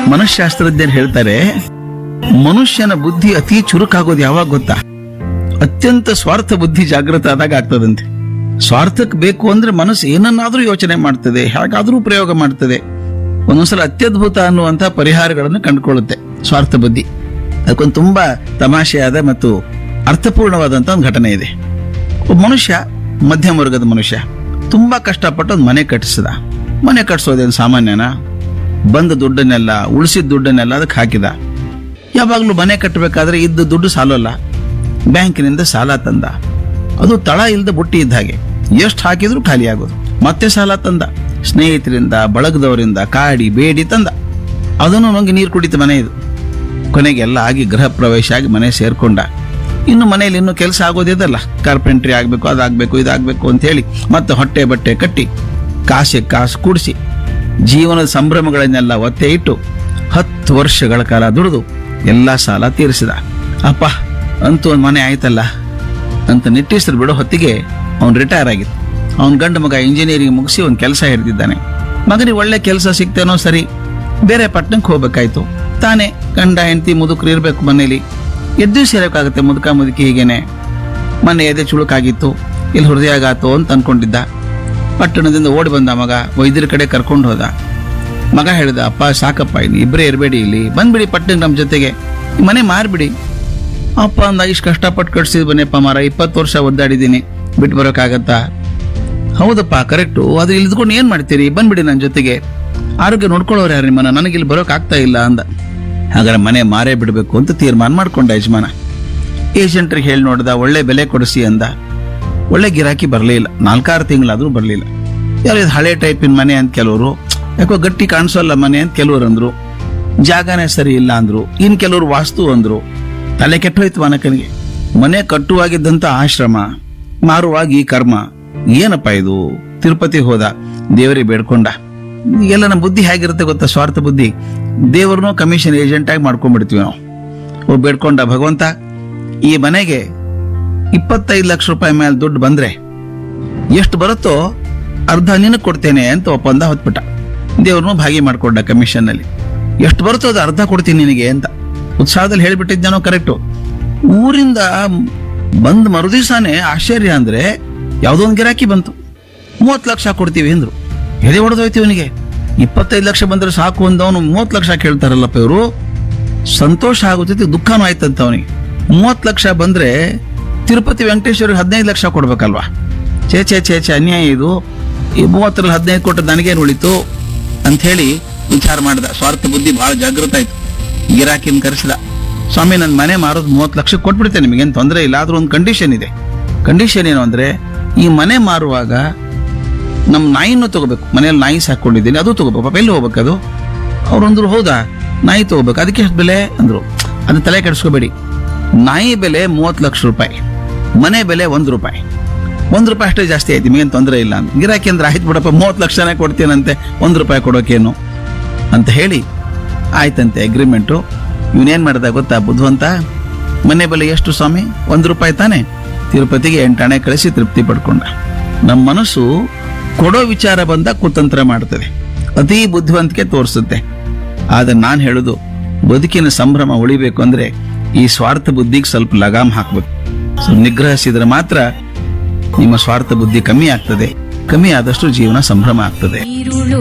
ಮನಃಶಾಸ್ತ್ರಜ್ಞರು ಹೇಳ್ತಾರೆ ಮನುಷ್ಯನ ಬುದ್ಧಿ ಅತಿ ಚುರುಕಾಗೋದು ಯಾವಾಗ ಗೊತ್ತಾ ಅತ್ಯಂತ ಸ್ವಾರ್ಥ ಬುದ್ಧಿ ಜಾಗೃತ ಆದಾಗ ಆಗ್ತದಂತೆ ಸ್ವಾರ್ಥಕ್ಕೆ ಬೇಕು ಅಂದ್ರೆ ಮನಸ್ಸು ಏನನ್ನಾದ್ರೂ ಯೋಚನೆ ಮಾಡ್ತದೆ ಹೇಗಾದ್ರೂ ಪ್ರಯೋಗ ಮಾಡ್ತದೆ ಒಂದೊಂದ್ಸಲ ಅತ್ಯದ್ಭುತ ಅನ್ನುವಂತಹ ಪರಿಹಾರಗಳನ್ನು ಕಂಡುಕೊಳ್ಳುತ್ತೆ ಸ್ವಾರ್ಥ ಬುದ್ಧಿ ಅದಕ್ಕೊಂದು ತುಂಬಾ ತಮಾಷೆಯಾದ ಮತ್ತು ಅರ್ಥಪೂರ್ಣವಾದಂತ ಒಂದು ಘಟನೆ ಇದೆ ಒಬ್ಬ ಮನುಷ್ಯ ಮಧ್ಯಮ ವರ್ಗದ ಮನುಷ್ಯ ತುಂಬಾ ಕಷ್ಟಪಟ್ಟು ಒಂದು ಮನೆ ಕಟ್ಟಿಸಿದ ಮನೆ ಕಟ್ಟಿಸೋದೇನು ಸಾಮಾನ್ಯನಾ ಬಂದ ದುಡ್ಡನ್ನೆಲ್ಲ ಉಳಿಸಿದ ದುಡ್ಡನ್ನೆಲ್ಲ ಅದಕ್ಕೆ ಹಾಕಿದ ಯಾವಾಗಲೂ ಮನೆ ಕಟ್ಟಬೇಕಾದ್ರೆ ಇದ್ದ ದುಡ್ಡು ಸಾಲಲ್ಲ ಬ್ಯಾಂಕಿನಿಂದ ಸಾಲ ತಂದ ಅದು ತಳ ಇಲ್ಲದ ಬುಟ್ಟಿ ಇದ್ದ ಹಾಗೆ ಎಷ್ಟು ಹಾಕಿದ್ರು ಖಾಲಿ ಆಗೋದು ಮತ್ತೆ ಸಾಲ ತಂದ ಸ್ನೇಹಿತರಿಂದ ಬಳಗದವರಿಂದ ಕಾಡಿ ಬೇಡಿ ತಂದ ಅದನ್ನು ನುಂಗಿ ನೀರು ಕುಡಿತ ಮನೆ ಇದು ಕೊನೆಗೆ ಎಲ್ಲ ಆಗಿ ಗೃಹ ಪ್ರವೇಶ ಆಗಿ ಮನೆ ಸೇರ್ಕೊಂಡ ಇನ್ನು ಮನೆಯಲ್ಲಿ ಇನ್ನು ಕೆಲಸ ಆಗೋದಿದಲ್ಲ ಕಾರ್ಪೆಂಟ್ರಿ ಆಗಬೇಕು ಅದಾಗಬೇಕು ಇದಾಗಬೇಕು ಅಂತ ಹೇಳಿ ಮತ್ತೆ ಹೊಟ್ಟೆ ಬಟ್ಟೆ ಕಟ್ಟಿ ಕಾಸೆ ಕಾಸು ಕೂಡಿಸಿ ಜೀವನದ ಸಂಭ್ರಮಗಳನ್ನೆಲ್ಲ ಒತ್ತೆ ಇಟ್ಟು ಹತ್ತು ವರ್ಷಗಳ ಕಾಲ ದುಡಿದು ಎಲ್ಲ ಸಾಲ ತೀರಿಸಿದ ಅಪ್ಪ ಅಂತೂ ಒಂದು ಮನೆ ಆಯ್ತಲ್ಲ ಅಂತ ನಿಟ್ಟೀಸರು ಬಿಡೋ ಹೊತ್ತಿಗೆ ಅವ್ನು ರಿಟೈರ್ ಆಗಿತ್ತು ಅವನ ಗಂಡ ಮಗ ಇಂಜಿನಿಯರಿಂಗ್ ಮುಗಿಸಿ ಒಂದು ಕೆಲಸ ಹಿಡಿದಿದ್ದಾನೆ ಮಗನಿಗೆ ಒಳ್ಳೆ ಕೆಲಸ ಸಿಗ್ತೇನೋ ಸರಿ ಬೇರೆ ಪಟ್ಟಣಕ್ಕೆ ಹೋಗ್ಬೇಕಾಯ್ತು ತಾನೇ ಗಂಡ ಹೆಂಡತಿ ಮುದುಕರು ಇರಬೇಕು ಮನೇಲಿ ಎದ್ದು ಸೇರಬೇಕಾಗುತ್ತೆ ಮುದುಕ ಮುದುಕಿ ಹೀಗೇನೆ ಮನೆ ಎದೆ ಚುಳುಕಾಗಿತ್ತು ಇಲ್ಲಿ ಹೃದಯಾಘಾತು ಅಂತ ಅನ್ಕೊಂಡಿದ್ದ ಪಟ್ಟಣದಿಂದ ಓಡಿ ಬಂದ ಮಗ ವೈದ್ಯರ ಕಡೆ ಕರ್ಕೊಂಡು ಹೋದ ಮಗ ಹೇಳಿದ ಅಪ್ಪ ಸಾಕಪ್ಪ ಇನ್ನು ಇಬ್ಬರೇ ಇರಬೇಡಿ ಇಲ್ಲಿ ಬಂದ್ಬಿಡಿ ಪಟ್ಟಣಕ್ಕೆ ನಮ್ಮ ಜೊತೆಗೆ ಈ ಮನೆ ಮಾರ್ಬಿಡಿ ಅಪ್ಪ ಅಂದ ಇಷ್ಟು ಕಷ್ಟಪಟ್ಟು ಕಟ್ಸಿದ್ ಬನ್ನಿಪ್ಪ ಮಾರ ಇಪ್ಪತ್ತು ವರ್ಷ ಒದ್ದಾಡಿದ್ದೀನಿ ಬಿಟ್ಟು ಬರೋಕ್ಕಾಗತ್ತಾ ಹೌದಪ್ಪ ಕರೆಕ್ಟು ಅದು ಇಲ್ದ್ಕೊಂಡು ಏನ್ ಮಾಡ್ತೀರಿ ಬಂದ್ಬಿಡಿ ನನ್ನ ಜೊತೆಗೆ ಆರೋಗ್ಯ ನೋಡ್ಕೊಳ್ಳೋರು ಯಾರು ನಿಮ್ಮನ್ನ ನನಗೆ ಇಲ್ಲಿ ಬರೋಕ್ ಆಗ್ತಾ ಇಲ್ಲ ಅಂದ ಹಾಗಾದ್ರೆ ಮನೆ ಮಾರೇ ಬಿಡಬೇಕು ಅಂತ ತೀರ್ಮಾನ ಮಾಡ್ಕೊಂಡ ಯಜಮಾನ ಏಜೆಂಟ್ರಿಗೆ ಹೇಳಿ ನೋಡ್ದ ಒಳ್ಳೆ ಬೆಲೆ ಕೊಡಿಸಿ ಅಂದ ಒಳ್ಳೆ ಗಿರಾಕಿ ಬರಲೇ ಇಲ್ಲ ನಾಲ್ಕಾರು ತಿಂಗಳಾದ್ರೂ ಬರಲಿಲ್ಲ ಯಾರು ಇದು ಹಳೆ ಟೈಪಿನ ಮನೆ ಅಂತ ಕೆಲವರು ಯಾಕೋ ಗಟ್ಟಿ ಕಾಣಿಸೋಲ್ಲ ಮನೆ ಅಂತ ಕೆಲವರು ಅಂದ್ರು ಜಾಗನೇ ಸರಿ ಇಲ್ಲ ಅಂದ್ರು ಇನ್ ಕೆಲವರು ವಾಸ್ತು ಅಂದ್ರು ತಲೆ ಕೆಟ್ಟೋಯ್ತು ವಾನಕನಿಗೆ ಮನೆ ಕಟ್ಟುವಾಗಿದ್ದಂತ ಆಶ್ರಮ ಮಾರುವಾಗ ಈ ಕರ್ಮ ಏನಪ್ಪ ಇದು ತಿರುಪತಿ ಹೋದ ದೇವರಿಗೆ ಬೇಡ್ಕೊಂಡ ಎಲ್ಲ ನಮ್ಮ ಬುದ್ಧಿ ಹೇಗಿರುತ್ತೆ ಗೊತ್ತಾ ಸ್ವಾರ್ಥ ಬುದ್ಧಿ ದೇವ್ರನ್ನೂ ಕಮಿಷನ್ ಏಜೆಂಟ್ ಆಗಿ ಮಾಡ್ಕೊಂಡ್ಬಿಡ್ತೀವಿ ನಾವು ಒಬ್ಬ ಬೇಡ್ಕೊಂಡ ಭಗವಂತ ಈ ಮನೆಗೆ ಇಪ್ಪತ್ತೈದು ಲಕ್ಷ ರೂಪಾಯಿ ಮೇಲೆ ದುಡ್ಡು ಬಂದ್ರೆ ಎಷ್ಟು ಬರುತ್ತೋ ಅರ್ಧ ನಿನಗೆ ಕೊಡ್ತೇನೆ ಅಂತ ಒಪ್ಪಂದ ಹೊತ್ಬಿಟ್ಟ ದೇವ್ರನ್ನೂ ಭಾಗಿ ಮಾಡ್ಕೊಂಡ ಕಮಿಷನ್ ನಲ್ಲಿ ಎಷ್ಟು ಬರುತ್ತೋ ಅದು ಅರ್ಧ ಕೊಡ್ತೀನಿ ನಿನಗೆ ಅಂತ ಉತ್ಸಾಹದಲ್ಲಿ ಹೇಳ್ಬಿಟ್ಟಿದ್ದಾನೋ ಕರೆಕ್ಟು ಊರಿಂದ ಬಂದ್ ಮರುದಿವಸನೇ ಆಶ್ಚರ್ಯ ಅಂದ್ರೆ ಯಾವುದೋ ಒಂದು ಗಿರಾಕಿ ಬಂತು ಮೂವತ್ತು ಲಕ್ಷ ಕೊಡ್ತೀವಿ ಅಂದ್ರು ಎದೆ ಹೊಡೆದೋಯ್ತು ಇವನಿಗೆ ಇಪ್ಪತ್ತೈದು ಲಕ್ಷ ಬಂದ್ರೆ ಸಾಕು ಅಂದವನು ಮೂವತ್ತು ಲಕ್ಷ ಕೇಳ್ತಾರಲ್ಲಪ್ಪ ಇವರು ಸಂತೋಷ ಆಗುತ್ತೈತಿ ದುಃಖನೂ ಆಯ್ತಂತ ಅವನಿಗೆ ಮೂವತ್ತು ಲಕ್ಷ ಬಂದ್ರೆ ತಿರುಪತಿ ವೆಂಕಟೇಶ್ವರಿಗೆ ಹದಿನೈದು ಲಕ್ಷ ಕೊಡ್ಬೇಕಲ್ವಾ ಛೇ ಛೇ ಛೇ ಛೇ ಅನ್ಯಾಯ ಇದು ಈ ಮೂವತ್ತರಲ್ಲಿ ಹದಿನೈದು ಕೊಟ್ಟು ನನಗೇನು ಉಳಿತು ಅಂತ ಹೇಳಿ ವಿಚಾರ ಮಾಡಿದ ಸ್ವಾರ್ಥ ಬುದ್ಧಿ ಬಹಳ ಜಾಗೃತ ಆಯ್ತು ಗಿರಾಕಿನ ಕರೆಸಿದ ಸ್ವಾಮಿ ನನ್ನ ಮನೆ ಮಾರೋದು ಮೂವತ್ತು ಲಕ್ಷ ಕೊಟ್ಬಿಡ್ತೇನೆ ನಿಮಗೇನು ತೊಂದರೆ ಇಲ್ಲ ಆದ್ರೂ ಒಂದು ಕಂಡೀಷನ್ ಇದೆ ಕಂಡೀಷನ್ ಏನು ಅಂದ್ರೆ ಈ ಮನೆ ಮಾರುವಾಗ ನಮ್ಮ ನಾಯಿನೂ ತಗೋಬೇಕು ಮನೆಯಲ್ಲಿ ನಾಯಿ ಸಾಕೊಂಡಿದ್ದೀನಿ ಅದು ತಗೋಬೇಕು ಪಾಪ ಎಲ್ಲಿ ಹೋಗ್ಬೇಕು ಅದು ಅವ್ರಂದ್ರು ಹೌದಾ ನಾಯಿ ತಗೋಬೇಕು ಅದಕ್ಕೆ ಎಷ್ಟು ಬೆಲೆ ಅಂದ್ರು ಅದು ತಲೆ ಕೆಡಿಸ್ಕೋಬೇಡಿ ನಾಯಿ ಬೆಲೆ ಮೂವತ್ತು ಲಕ್ಷ ರೂಪಾಯಿ ಮನೆ ಬೆಲೆ ಒಂದು ರೂಪಾಯಿ ಒಂದು ರೂಪಾಯಿ ಅಷ್ಟೇ ಜಾಸ್ತಿ ಆಯ್ತು ನಿಮಗೇನು ತೊಂದರೆ ಇಲ್ಲ ಅಂತ ಗಿರಾಕಿ ಅಂದ್ರೆ ಆಯ್ತು ಬಿಡಪ್ಪ ಮೂವತ್ತು ಲಕ್ಷನೇ ಕೊಡ್ತೀನಂತೆ ಒಂದು ರೂಪಾಯಿ ಕೊಡೋಕೇನು ಅಂತ ಹೇಳಿ ಆಯ್ತಂತೆ ಅಗ್ರಿಮೆಂಟು ಇವನೇನ್ ಮಾಡ್ದ ಗೊತ್ತಾ ಬುದ್ಧವಂತ ಮನೆ ಬೆಲೆ ಎಷ್ಟು ಸ್ವಾಮಿ ಒಂದು ರೂಪಾಯಿ ತಾನೆ ತಿರುಪತಿಗೆ ಎಂಟಾಣೆ ಕಳಿಸಿ ತೃಪ್ತಿ ಪಡ್ಕೊಂಡ ನಮ್ಮ ಮನಸ್ಸು ಕೊಡೋ ವಿಚಾರ ಬಂದ ಕುತಂತ್ರ ಮಾಡ್ತದೆ ಅತಿ ಬುದ್ಧಿವಂತಿಕೆ ತೋರಿಸುತ್ತೆ ಆದ್ರೆ ನಾನು ಹೇಳುದು ಬದುಕಿನ ಸಂಭ್ರಮ ಉಳಿಬೇಕು ಅಂದ್ರೆ ಈ ಸ್ವಾರ್ಥ ಬುದ್ಧಿಗೆ ಸ್ವಲ್ಪ ಲಗಾಮ್ ಹಾಕ್ಬೇಕು ಸ್ವಲ್ಪ ನಿಗ್ರಹಿಸಿದ್ರೆ ಮಾತ್ರ ನಿಮ್ಮ ಸ್ವಾರ್ಥ ಬುದ್ಧಿ ಕಮ್ಮಿ ಆಗ್ತದೆ ಕಮ್ಮಿ ಆದಷ್ಟು ಜೀವನ ಸಂಭ್ರಮ ಆಗ್ತದೆ ಈರುಳು